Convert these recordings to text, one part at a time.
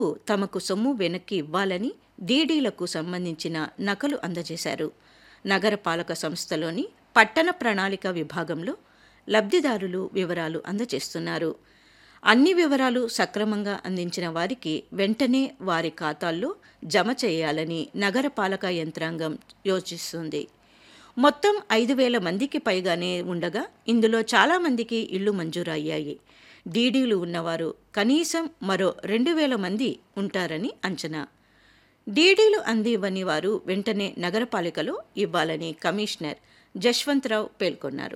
తమకు సొమ్ము వెనక్కి ఇవ్వాలని డీడీలకు సంబంధించిన నకలు అందజేశారు నగరపాలక సంస్థలోని పట్టణ ప్రణాళిక విభాగంలో లబ్ధిదారులు వివరాలు అందజేస్తున్నారు అన్ని వివరాలు సక్రమంగా అందించిన వారికి వెంటనే వారి ఖాతాల్లో జమ చేయాలని నగరపాలక యంత్రాంగం యోచిస్తుంది మొత్తం ఐదు వేల మందికి పైగానే ఉండగా ఇందులో చాలామందికి ఇళ్లు మంజూరు అయ్యాయి డీడీలు ఉన్నవారు కనీసం మరో రెండు వేల మంది ఉంటారని అంచనా డీడీలు అందివ్వని వారు వెంటనే నగరపాలికలో ఇవ్వాలని కమిషనర్ జశ్వంతరావు పేర్కొన్నారు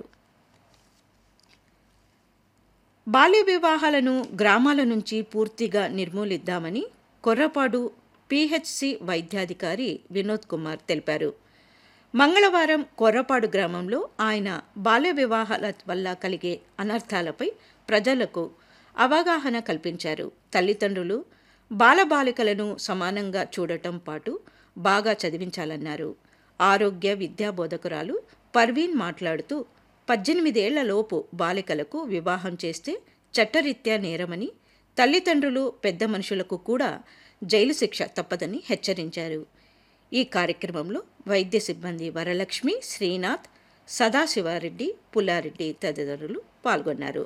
బాల్య వివాహాలను గ్రామాల నుంచి పూర్తిగా నిర్మూలిద్దామని కొర్రపాడు పిహెచ్సి వైద్యాధికారి వినోద్ కుమార్ తెలిపారు మంగళవారం కొర్రపాడు గ్రామంలో ఆయన బాల్య వివాహాల వల్ల కలిగే అనర్థాలపై ప్రజలకు అవగాహన కల్పించారు తల్లిదండ్రులు బాలబాలికలను సమానంగా చూడటం పాటు బాగా చదివించాలన్నారు ఆరోగ్య విద్యా బోధకురాలు పర్వీన్ మాట్లాడుతూ పద్దెనిమిదేళ్లలోపు బాలికలకు వివాహం చేస్తే చట్టరీత్యా నేరమని తల్లిదండ్రులు పెద్ద మనుషులకు కూడా జైలు శిక్ష తప్పదని హెచ్చరించారు ఈ కార్యక్రమంలో వైద్య సిబ్బంది వరలక్ష్మి శ్రీనాథ్ సదాశివారెడ్డి పుల్లారెడ్డి తదితరులు పాల్గొన్నారు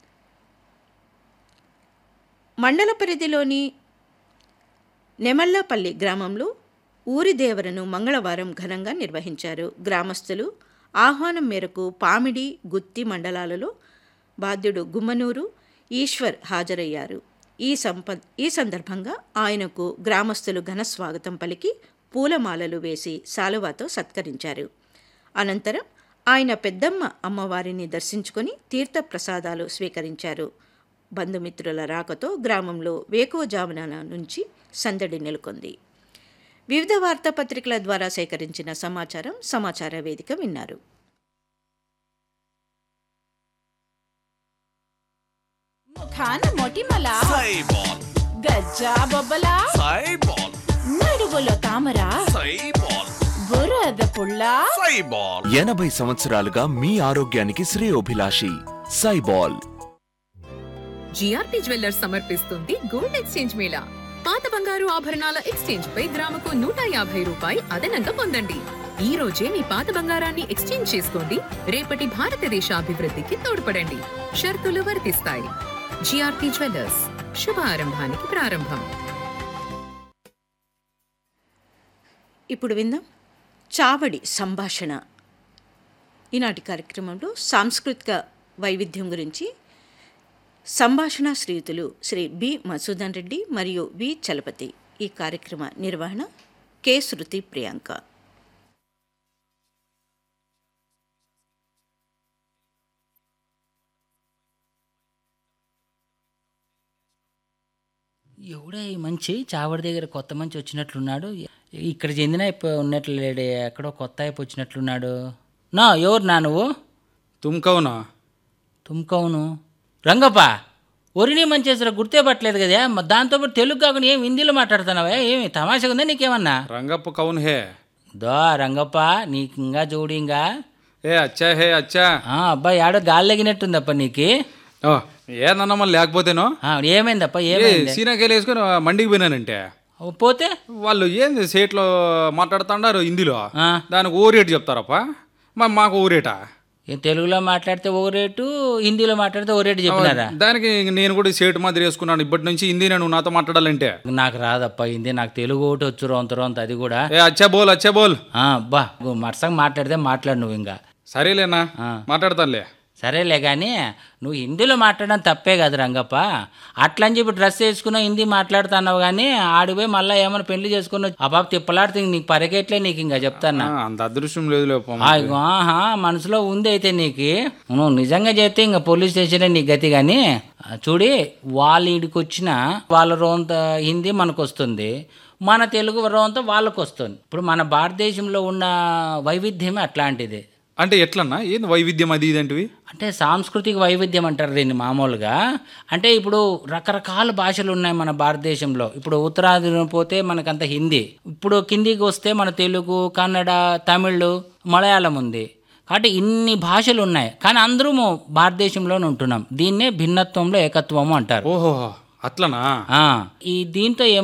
మండల పరిధిలోని నెమల్లపల్లి గ్రామంలో ఊరి దేవరను మంగళవారం ఘనంగా నిర్వహించారు గ్రామస్తులు ఆహ్వానం మేరకు పామిడి గుత్తి మండలాలలో బాధ్యుడు గుమ్మనూరు ఈశ్వర్ హాజరయ్యారు ఈ సంప ఈ సందర్భంగా ఆయనకు గ్రామస్తులు ఘన స్వాగతం పలికి పూలమాలలు వేసి శాలువాతో సత్కరించారు అనంతరం ఆయన పెద్దమ్మ అమ్మవారిని దర్శించుకొని తీర్థ ప్రసాదాలు స్వీకరించారు బంధుమిత్రుల రాకతో గ్రామంలో వేకువజామున నుంచి సందడి నెలకొంది వివిధ వార్తాపత్రికల ద్వారా సేకరించిన సమాచారం సమాచార వేదిక విన్నారు ముఖాన మొటిమల సైబాల్ గజ్జా బొబ్బల సైబాల్ నడువులో తామర సైబాల్ బురద పుల్ల సైబాల్ ఎనభై సంవత్సరాలుగా మీ ఆరోగ్యానికి శ్రేయోభిలాషి సైబాల్ జిఆర్పి జ్యువెల్లర్స్ సమర్పిస్తుంది గోల్డ్ ఎక్స్చేంజ్ మేళా పాత బంగారు ఆభరణాల ఎక్స్చేంజ్ పై గ్రాముకు నూట యాభై రూపాయి అదనంగా పొందండి ఈ రోజే మీ పాత బంగారాన్ని ఎక్స్చేంజ్ చేసుకోండి రేపటి భారతదేశ అభివృద్ధికి తోడ్పడండి షరతులు వర్తిస్తాయి జిఆర్పి జ్యువెల్లర్స్ శుభ ఆరంభానికి ప్రారంభం ఇప్పుడు విందాం చావడి సంభాషణ ఈనాటి కార్యక్రమంలో సాంస్కృతిక వైవిధ్యం గురించి సంభాషణ శ్రీయుతులు శ్రీ బి మసూదన్ రెడ్డి మరియు వి చలపతి ఈ కార్యక్రమ నిర్వహణ కె శృతి ప్రియాంక ఎవడే ఈ మంచి చావడి దగ్గర కొత్త మంచి వచ్చినట్లున్నాడు ఇక్కడ చెందిన అయిపో ఉన్నట్లు లేడే ఎక్కడో కొత్త అయిపో వచ్చినట్లున్నాడు నా ఎవరు నా నువ్వు తుమ్కవునా తుమ్కవును రంగప్ప ఒరిని మంచేసరా గుర్తే పట్టలేదు కదా మరి దాంతో పాటు తెలుగు కాకుండా ఏం హిందీలో మాట్లాడుతున్నావా ఏమి తమాషగా ఉందా నీకేమన్నా రంగప్ప కౌన్ హే దో రంగప్ప నీకు ఇంకా జోడి ఇంకా ఏ అచ్చా హే అచ్చా ఆ, అబ్బా ఆడో గాలి లగినట్టుందప్ప నీకు ఓ, ఏదన్నా మళ్ళీ లేకపోతేనో ఆ, ఏమైందప్ప ఏ ఏమైంది సీనాకేలు వేసుకొని మండికి పోయినానంటే ఓ, పోతే వాళ్ళు ఏంది సేట్లో మాట్లాడుతున్నారు హిందీలో ఆ. దానికి ఓ రేటు చెప్తారప్ప మా మాకు ఓ రేటా ఏ తెలుగులో మాట్లాడితే ఓ రేటు హిందీలో మాట్లాడితే ఓ రేటు చెప్పినారా దానికి ఇంక నేను కూడా సేటు మాదిరి వేసుకున్నాను ఇప్పటి నుంచి హిందీ నేను నాతో మాట్లాడాలంటే నాకు రాదప్ప హిందీ నాకు తెలుగు ఒకటి వచ్చు రొంత రొంత అది కూడా ఏ అచ్చా బోల్ అచ్చా బోల్ ఆ, అబ్బా మరసంగా మాట్లాడితే మాట్లాడు నువ్వు ఇంకా సరేలేనా ఆ. మాట్లాడతానులే సరేలే కానీ నువ్వు హిందీలో మాట్లాడడం తప్పే కదా రంగప్ప అట్లని చెప్పి డ్రెస్ వేసుకున్నావు హిందీ మాట్లాడుతున్నావు కానీ ఆడిపోయి మళ్ళీ ఏమైనా పెళ్లి చేసుకున్నావు ఆ పాప తిప్పలాడితే ఇంక నీకు పరిగెట్లే నీకు ఇంకా చెప్తాను ఆ, అంత అదృష్టం లేదు లేప ఆగో, ఆహా మనసులో ఉంది అయితే నీకు నువ్వు నిజంగా చేస్తే ఇంకా పోలీస్ స్టేషనే నీ గతి కానీ ఆ, చూడి వాళ్ళ ఈడికి వచ్చిన వాళ్ళ రోంత హిందీ మనకు వస్తుంది మన తెలుగు రోంత వాళ్ళకు వస్తుంది ఇప్పుడు మన భారతదేశంలో ఉన్న వైవిధ్యమే అట్లాంటిది అంటే ఎట్లన్నా ఏంది వైవిధ్యం అది ఇదంటివి అంటే సాంస్కృతిక వైవిధ్యం అంటారు దీన్ని మామూలుగా అంటే ఇప్పుడు రకరకాల భాషలు ఉన్నాయి మన భారతదేశంలో ఇప్పుడు ఉత్తరాదిన పోతే మనకంత హిందీ ఇప్పుడు కిందికి వస్తే మన తెలుగు కన్నడ తమిళ్ మలయాళం ఉంది కాబట్టి ఇన్ని భాషలు ఉన్నాయి కానీ అందరూ భారతదేశంలోనే ఉంటున్నాం దీన్నే భిన్నత్వంలో ఏకత్వము అంటారు ఓహో అట్లనా ఆ, ఈ దీంతో